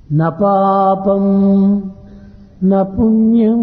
న పాపం న పుణ్యం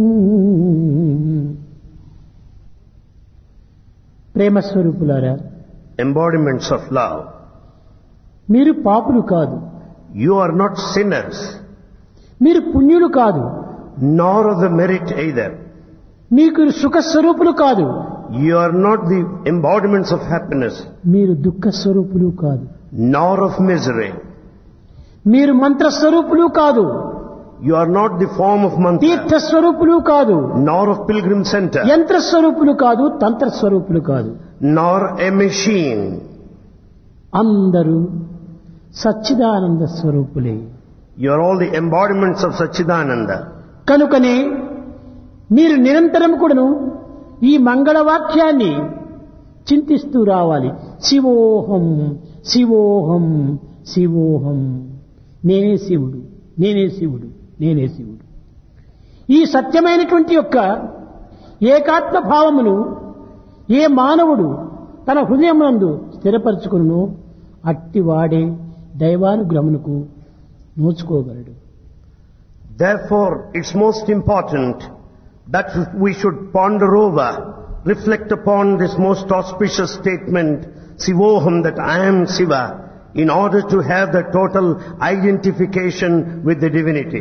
ప్రేమ స్వరూపులారా embodiments of love. మీరు పాపులు కాదు You are not sinners, మీరు పుణ్యులు కాదు nor of the merit either. మీకు సుఖ స్వరూపులు కాదు You are not the embodiments of happiness, మీరు దుఃఖ స్వరూపులు కాదు nor of misery. మీరు మంత్ర స్వరూపులు కాదు You are not the form of తీర్థ mantra, స్వరూపులు కాదు nor of pilgrim center, యంత్ర స్వరూపులు కాదు తంత్ర స్వరూపులు కాదు nor a machine. అందరూ Sachchidananda స్వరూపులే You are all the embodiments of Sachidananda. కనుకనే మీరు నిరంతరం కూడాను ఈ మంగళవాక్యాన్ని చింతిస్తూ రావాలి శివోహం శివోహం శివోహం నేనే శివుడు నేనే శివుడు నేనే శివుడు ఈ సత్యమైనటువంటి యొక్క ఏకాత్మ భావమును ఏ మానవుడు తన హృదయమునందు స్థిరపరచుకును అట్టివాడే దైవానుగ్రహమునకు నోచుకోగలడు Therefore, it's most important that we should ponder over, reflect upon this most auspicious statement, Sivoham, that I am Siva, in order to have the total identification with the divinity.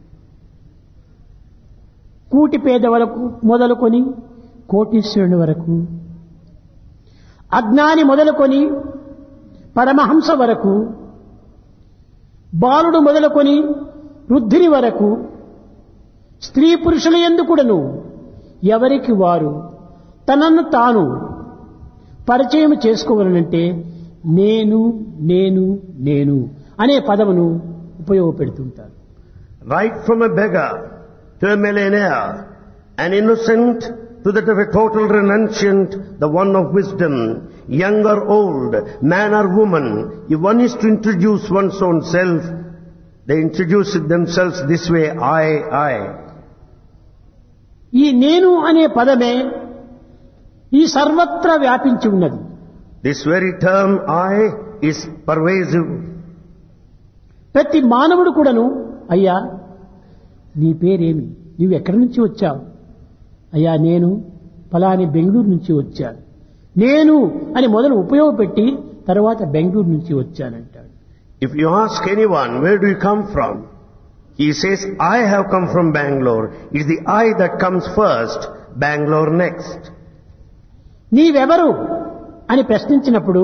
కూటి పేద వరకు మొదలుకొని కోటీశ్వరుని వరకు అజ్ఞాని మొదలుకొని పరమహంస వరకు బాలుడు మొదలుకొని వృద్ధిని వరకు స్త్రీ పురుషుల ఎందుకుడను ఎవరికి వారు తనను తాను పరిచయం చేసుకోవాలనంటే నేను నేను నేను అనే పదమును ఉపయోగపెడుతుంటారు Right from a beggar to a millionaire, an innocent to that of a total renunciant, the one of wisdom, young or old, man or woman, if one is to introduce one's own self, they introduce it themselves this way, I, I. ఈ నేను అనే పదమే ఈ సర్వత్రా వ్యాపించి ఉన్నది This very term, I, is pervasive. ప్రతి మానవుడు కూడాను అయ్యా నీ పేరేమి నీవు ఎక్కడి నుంచి వచ్చావు అయ్యా నేను ఫలాని బెంగళూరు నుంచి వచ్చాను నేను అని మొదలు ఉపయోగపెట్టి తర్వాత బెంగళూరు నుంచి వచ్చానంటాడు If you ask anyone, where do you come from? He says, I have come from Bangalore. It's the I that comes first, Bangalore next. నీవెవరు అని ప్రశ్నించినప్పుడు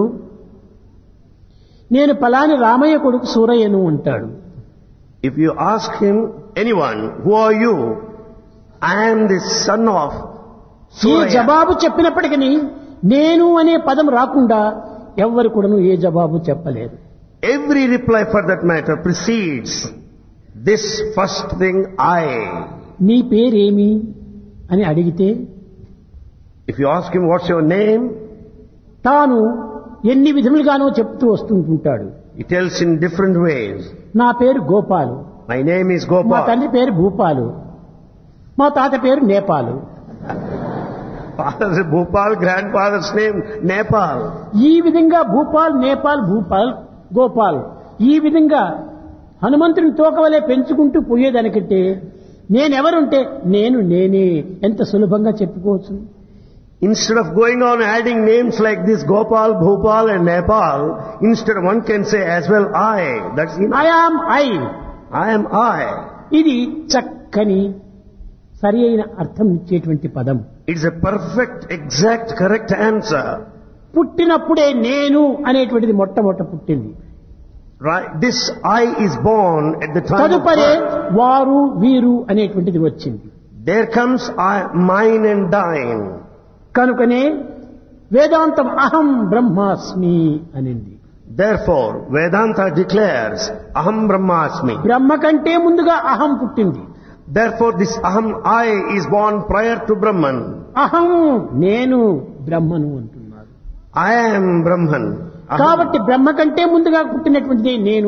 నేను ఫలాని రామయ్య కొడుకు సూరయ్యను అంటాడు If you ask him, anyone, who are you? I am the son of ఈ Suraya. జవాబు చెప్పినప్పటికీ నేను అనే పదం రాకుండా ఎవ్వరు కూడాను ఏ జవాబు చెప్పలేరు Every reply for that matter precedes this first thing, I. నీ పేరేమి అని అడిగితే If you ask him, what's your name? తాను ఎన్ని విధములుగానో చెప్తూ వస్తుంటుంటాడు He tells in different ways. నా పేరు గోపాలు My name is మా Gopal. తండ్రి పేరు భూపాలు మా తాత పేరు Nepal Father's Bhopal, grandfather's name Nepal. ఈ విధంగా భూపాల్ నేపాల్ భూపాల్ గోపాల్ ఈ విధంగా హనుమంతుని తోకవలే పెంచుకుంటూ పోయేదానికంటే నేనెవరుంటే నేను నేనే ఎంత సులభంగా చెప్పుకోవచ్చు Instead of going on adding names like this Gopal, Bhopal and Nepal, instead one can say as well I. That's enough. I am I I am I. ఇది చక్కని సరి అయిన అర్థం ఇచ్చేటువంటి పదం It's a perfect, exact, correct answer. పుట్టినప్పుడే నేను అనేటువంటిది మొట్టమొదట పుట్టింది Right? This I is born at the time of తదుపరే birth. వారు వీరు అనేటువంటిది వచ్చింది There comes I, mine and thine. కనుకనే వేదాంతం అహం బ్రహ్మాస్మి అనింది Therefore, Vedanta declares, Aham Brahmasmi. బ్రహ్మ కంటే ముందుగా అహం పుట్టింది Therefore, this Aham I is born prior to Brahman. అహం నేను బ్రహ్మను అంటున్నారు I am Brahman. Aham. కాబట్టి బ్రహ్మ కంటే ముందుగా పుట్టినటువంటిది నేను